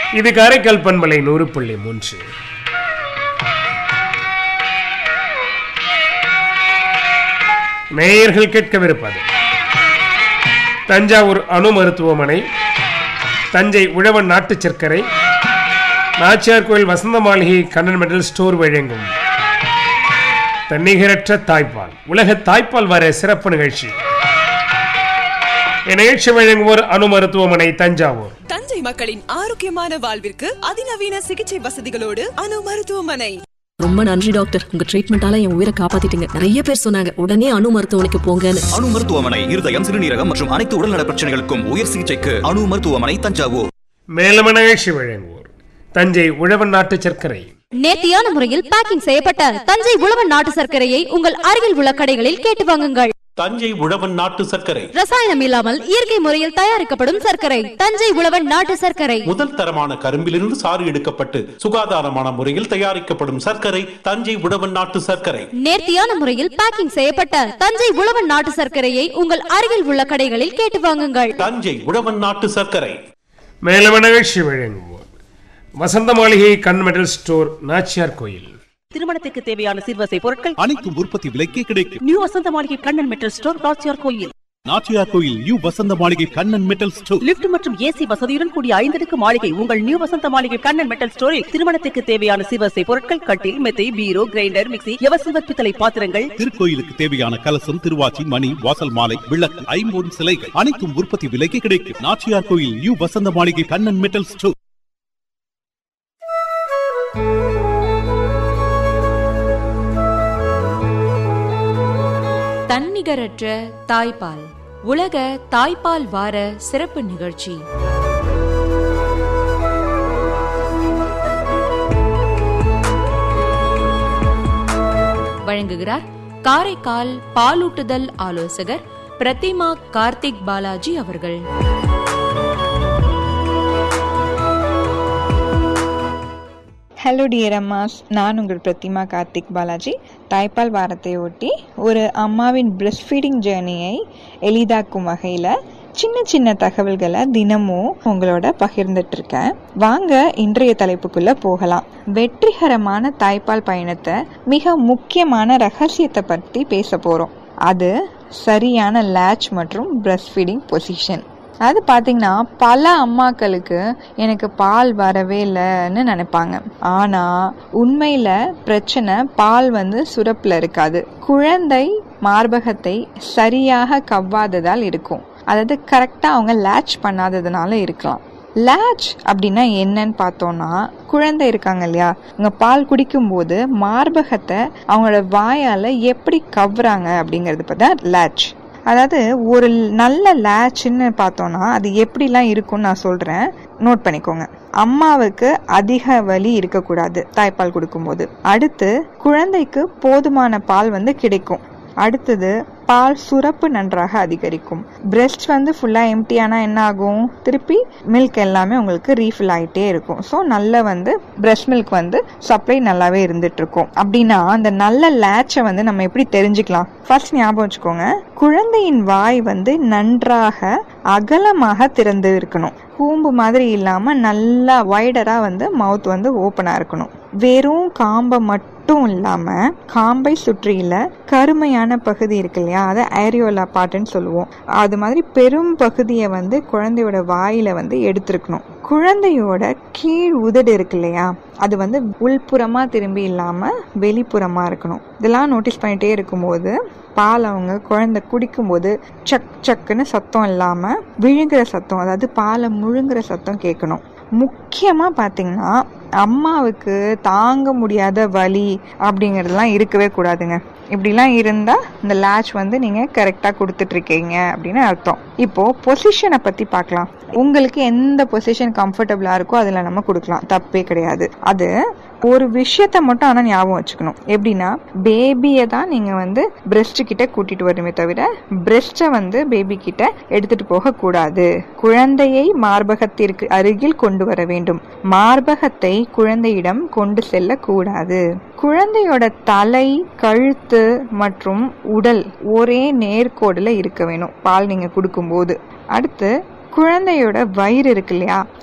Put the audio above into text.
இது காரைக்கால் பண்பலை நூறு புள்ளி மூன்று நேயர்கள் கேட்கவிருப்பது தஞ்சாவூர் அணு மருத்துவமனை தஞ்சை உழவன் நாட்டு சர்க்கரை நாச்சியார் கோயில் வசந்த மாளிகை கண்ணன் மெடல் ஸ்டோர் வழங்கும் தன்னிகரற்ற தாய்ப்பால் உலக தாய்ப்பால் வார சிறப்பு நிகழ்ச்சி இந்நிகழ்ச்சி வழங்குவோர் அணு மருத்துவமனை தஞ்சாவூர் தஞ்சை மக்களின் ஆரோக்கியமான வாழ்விற்கு அதிநவீன சிகிச்சை வசதிகளோடு அணு மருத்துவமனை ரொம்ப நன்றி டாக்டர் உங்க ட்ரீட்மெண்டால என் உயிரை காப்பாத்திட்டீங்க நிறைய பேர் சொன்னாங்க உடனே அணு மருத்துவமனைக்கு போங்கன்னு அணு மருத்துவமனை இருதயம் சிறுநீரகம் மற்றும் அனைத்து உடல்நல பிரச்சனைகளுக்கும் உயர் சிகிச்சைக்கு அணு மருத்துவமனை தஞ்சாவூர் மேலும் நிகழ்ச்சி வழங்குவோர் தஞ்சை உழவன் நாட்டு சர்க்கரை நேர்த்தியான முறையில் பேக்கிங் செய்யப்பட்ட தஞ்சை உழவன் நாட்டு சர்க்கரையை உங்கள் அருகில் உள்ள கடைகளில் கேட்டு வாங்குங்கள் தஞ்சை உழவன் நாட்டு சர்க்கரை ரசாயனம் இல்லாமல் இயற்கை முறையில் தயாரிக்கப்படும் சர்க்கரை தஞ்சை உழவன் நாட்டு சர்க்கரை முதல் தரமான கரும்பிலிருந்து சாறு எடுக்கப்பட்டு சுகாதாரமான முறையில் தயாரிக்கப்படும் சர்க்கரை தஞ்சை உழவன் நாட்டு சர்க்கரை நேர்த்தியான முறையில் பேக்கிங் செய்யப்பட்ட தஞ்சை உழவன் நாட்டு சர்க்கரையை உங்கள் அருகில் உள்ள கடைகளில் கேட்டு வாங்குங்கள் தஞ்சை உழவன் நாட்டு சர்க்கரை மேலும் நிகழ்ச்சி வழங்குவோர் வசந்த மாளிகை கண் மெடல் ஸ்டோர் நாச்சியார் கோயில் திருமணத்துக்கு தேவையான சிறுவசை பொருட்கள் அனைத்தும் உற்பத்தி விலைக்கே கிடைக்கும் new Vasantha Maligai Kannan metal store ராச்சியார் கோயில் நாச்சியார் கோயில் new Vasantha Maligai Kannan metal store lift மற்றும் ஏசி வசதியுடன் கூடிய ஐந்தடுக்கு மாளிகை உங்கள் நியூ வசந்த மாளிகை கண்ணன் மெட்டல் ஸ்டோரில் திருமணத்துக்கு தேவையான சிறுவசை பொருட்கள் கட்டில் மெத்தை பீரோ கிரைண்டர் மிக்சி எவசில்வர் பித்தளை பாத்திரங்கள் திருக்கோயிலுக்கு தேவையான கலசம் திருவாச்சி மணி வாசல் மாலை விளக்கு ஐம்பொன் சிலைகள் அனைத்தும் உற்பத்தி விலைக்கு கிடைக்கும் நாச்சியார் கோயில் new Vasantha Maligai Kannan metal store தன்னிகரற்ற தாய்ப்பால் உலக தாய்ப்பால் வார சிறப்பு நிகழ்ச்சி வழங்குகிறார் காரைக்கால் பாலூட்டுதல் ஆலோசகர் பிரதிமா கார்த்திக் பாலாஜி அவர்கள் ஹலோ டியர் அம்மாஸ் நான் உங்கள் பிரதிமா கார்த்திக் பாலாஜி தாய்ப்பால் வாரத்தை ஒட்டி ஒரு அம்மாவின் பிரஸ்ட் ஃபீடிங் ஜேர்னியை எளிதாக்கும் வகையில் சின்ன சின்ன தகவல்களை தினமும் உங்களோட பகிர்ந்துட்டு இருக்கேன் வாங்க இன்றைய தலைப்புக்குள்ள போகலாம் வெற்றிகரமான தாய்ப்பால் பயணத்தை மிக முக்கியமான ரகசியத்தை பற்றி பேச போகிறோம் அது சரியான லேட்ச் மற்றும் பிரஸ்ட் ஃபீடிங் பொசிஷன் அது பார்த்தீங்கன்னா பல அம்மாக்களுக்கு எனக்கு பால் வரவே இல்லைன்னு நினைப்பாங்க ஆனால் உண்மையில் பிரச்சனை பால் வந்து சுரப்பில் இருக்காது குழந்தை மார்பகத்தை சரியாக கவ்வாததால் இருக்கும் அதாவது கரெக்டாக அவங்க லேட்ச் பண்ணாததுனால இருக்கலாம் லேட்ச் அப்படின்னா என்னன்னு பார்த்தோம்னா குழந்தை இருக்காங்க இல்லையா அவங்க பால் குடிக்கும்போது மார்பகத்தை அவங்களோட வாயால் எப்படி கவ்வுறாங்க அப்படிங்கிறது பார்த்தா லேட்ச் அதாவது ஒரு நல்ல லேட்ச்னு பார்த்தோன்னா அது எப்படிலாம் இருக்கும்னு நான் சொல்கிறேன் நோட் பண்ணிக்கோங்க அம்மாவுக்கு அதிக வலி இருக்கக்கூடாது தாய்ப்பால் கொடுக்கும்போது அடுத்து குழந்தைக்கு போதுமான பால் வந்து கிடைக்கும் அடுத்தது பால் சுரப்பு நன்றாக அதிகரிக்கும் பிரெஸ்ட் வந்து ஃபுல்லாக எம்டியானா என்ன ஆகும் திருப்பி மில்க் எல்லாமே உங்களுக்கு ரீஃபில் ஆகிட்டே இருக்கும் ஸோ நல்ல வந்து பிரெஸ்ட் மில்க் வந்து சப்ளை நல்லாவே இருந்துட்டு இருக்கும் அப்படின்னா அந்த நல்ல லேட்சை வந்து நம்ம எப்படி தெரிஞ்சுக்கலாம் ஃபர்ஸ்ட் ஞாபகம் வச்சுக்கோங்க குழந்தையின் வாய் வந்து நன்றாக அகலமாக திறந்து இருக்கணும் கூம்பு மாதிரி இல்லாமல் நல்லா வைடராக வந்து மவுத் வந்து ஓப்பனாக இருக்கணும் வெறும் காம்பை மட்டும் இல்லாமல் காம்பை சுற்றியில கருமையான பகுதி இருக்கு இல்லையா அதை ஏரியோலா பாட்டுன்னு சொல்லுவோம் அது மாதிரி பெரும் பகுதியை வந்து குழந்தையோட வாயில வந்து எடுத்திருக்கணும் குழந்தையோட கீழ் உதடு இருக்கு இல்லையா அது வந்து உள்புறமா திரும்பி இல்லாம வெளிப்புறமா இருக்கணும் இதெல்லாம் நோட்டீஸ் பண்ணிட்டே இருக்கும்போது பால் அவங்க குழந்தை குடிக்கும்போது சக் சக்குன்னு சத்தம் இல்லாமல் விழுங்குற சத்தம் அதாவது பாலை முழுங்குற சத்தம் கேட்கணும் முக்கியமாக பார்த்தீங்கன்னா அம்மாவுக்கு தாங்க முடியாத வலி அப்படிங்கிறதுலாம் இருக்கவே கூடாதுங்க இப்படிலாம் இருந்தால் இந்த லேட்ச் வந்து நீங்கள் கரெக்டாக கொடுத்துட்ருக்கீங்க அப்படின்னு அர்த்தம் இப்போது பொசிஷனை பற்றி பார்க்கலாம் உங்களுக்கு எந்த பொசிஷன் கம்ஃபர்டபுளாக இருக்கோ அதில் நம்ம கொடுக்கலாம் தப்பே கிடையாது அது ஒரு விஷயத்த மட்டும் ஆனால் ஞாபகம் வச்சுக்கணும் எப்படின்னா பேபியை தான் நீங்கள் வந்து பிரெஸ்ட் கிட்ட கூட்டிட்டு வரணுமே தவிர பிரெஸ்ட்டை வந்து பேபி கிட்ட எடுத்துட்டு போக கூடாது குழந்தையை மார்பகத்திற்கு அருகில் கொண்டு வர வேண்டும் மார்பகத்தை குழந்தையிடம் கொண்டு செல்லக்கூடாது குழந்தையோட தலை கழுத்து மற்றும் உடல் ஒரே நேர்கோடில் இருக்க வேணும் பால் நீங்கள் கொடுக்கும்போது அடுத்து குழந்தையோட வயிறு இருக்கு இல்லையா